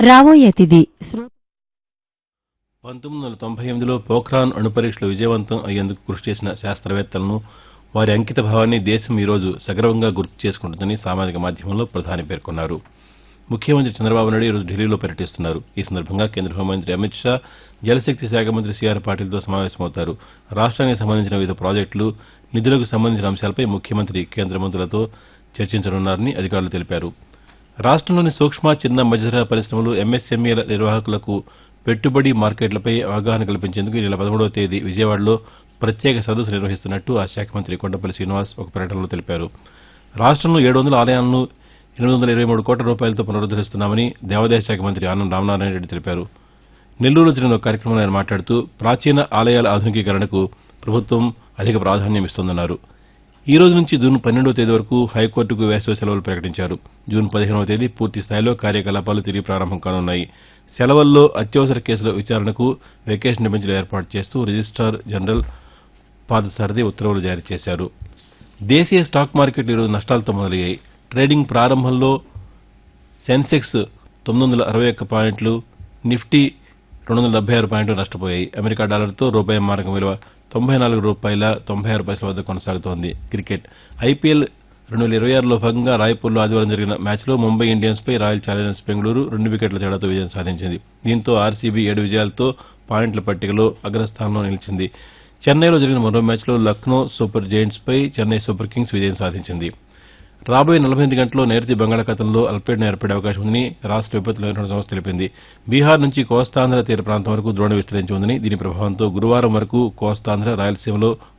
రాబోయే అతిథి శ్రో పంతొమ్మిది వందల తొంభై ఎనిమిదిలో పోఖ్రాన్ అణు పరీక్షలు విజయవంతం అయ్యేందుకు కృషి చేసిన శాస్త్రవేత్తలను వారి అంకిత భావాన్ని దేశం ఈరోజు సగర్వంగా గుర్తు చేసుకుంటుందని సామాజిక మాధ్యమంలో ప్రధాని పేర్కొన్నారు ముఖ్యమంత్రి చంద్రబాబు నాయుడు ఈరోజు ఢిల్లీలో పర్యటిస్తున్నారు ఈ సందర్భంగా కేంద్ర హోంమంత్రి అమిత్ షా జలశక్తి శాఖ మంత్రి సీఆర్ పాటిల్తో సమావేశమవుతారు రాష్ట్రానికి సంబంధించిన వివిధ ప్రాజెక్టులు నిధులకు సంబంధించిన అంశాలపై ముఖ్యమంత్రి కేంద్ర మంత్రులతో చర్చించనున్నారని అధికారులు తెలిపారు రాష్ట్రంలోని సూక్ష్మ చిన్న మధ్యతరహా పరిశ్రమలు ఎంఎస్ఎంఈల నిర్వాహకులకు పెట్టుబడి మార్కెట్లపై అవగాహన కల్పించేందుకు ఈ నెల పదమూడవ తేదీ విజయవాడలో ప్రత్యేక సదస్సు నిర్వహిస్తున్నట్టు ఆ శాఖ మంత్రి కొండపల్లి శ్రీనివాస్ ఒక ప్రకటనలో తెలిపారు రాష్ట్రంలో ఏడు వందల ఆలయాలను ఎనిమిది వందల ఇరవై మూడు కోట్ల రూపాయలతో పునరుద్దరిస్తున్నామని దేవాదాయ శాఖ మంత్రి ఆనం రామనారాయణ రెడ్డి తెలిపారు నెల్లూరులో జరిగిన ఒక కార్యక్రమంలో ఆయన మాట్లాడుతూ ప్రాచీన ఆలయాల ఆధునికీకరణకు ప్రభుత్వం అధిక ప్రాధాన్యం ఇస్తోందన్నారు ఈ రోజు నుంచి జూన్ పన్నెండవ తేదీ వరకు హైకోర్టుకు వేసవి సెలవులు ప్రకటించారు జూన్ పదిహేనవ తేదీ పూర్తి స్థాయిలో కార్యకలాపాలు తిరిగి ప్రారంభం కానున్నాయి సెలవుల్లో అత్యవసర కేసుల విచారణకు వెకేషన్ బెంచ్లు ఏర్పాటు చేస్తూ రిజిస్టార్ జనరల్ పాదసారథి ఉత్తర్వులు జారీ చేశారు దేశీయ స్టాక్ మార్కెట్లు ఈరోజు నష్టాలతో మొదలయ్యాయి ట్రేడింగ్ ప్రారంభంలో సెన్సెక్స్ తొమ్మిది వందల అరవై ఒక్క పాయింట్లు నిఫ్టీ రెండు వందల డెబ్బై ఆరు పాయింట్లు నష్టపోయాయి అమెరికా డాలర్తో రూపాయి మారకం విలువ తొంభై నాలుగు రూపాయల తొంభై ఆరు పైసల వద్ద కొనసాగుతోంది క్రికెట్ ఐపీఎల్ రెండు వేల ఇరవై ఆరులో భాగంగా రాయ్పూర్లో ఆదివారం జరిగిన మ్యాచ్లో ముంబై ఇండియన్స్ పై రాయల్ ఛాలెంజర్స్ బెంగళూరు రెండు వికెట్ల తేడాతో విజయం సాధించింది దీంతో ఆర్సీబీ ఏడు విజయాలతో పాయింట్ల పట్టికలో అగ్రస్థానంలో నిలిచింది చెన్నైలో జరిగిన మరో మ్యాచ్లో లక్నో సూపర్ జైంట్స్ పై చెన్నై సూపర్ కింగ్స్ విజయం సాధించింది రాబోయే నలభై ఎనిమిది గంటల్లో నైరుతి బంగాళాఖాతంలో అల్పపీడనం ఏర్పడే అవకాశం ఉందని రాష్ట్ర విపత్తుల నిర్వహణ సంస్థ తెలిపింది బీహార్ నుంచి కోస్తాంధ్ర తీర ప్రాంతం వరకు ద్రోణ విస్తరించి ఉందని దీని ప్రభావంతో గురువారం వరకు కోస్తాంధ్ర రాయలసీమలో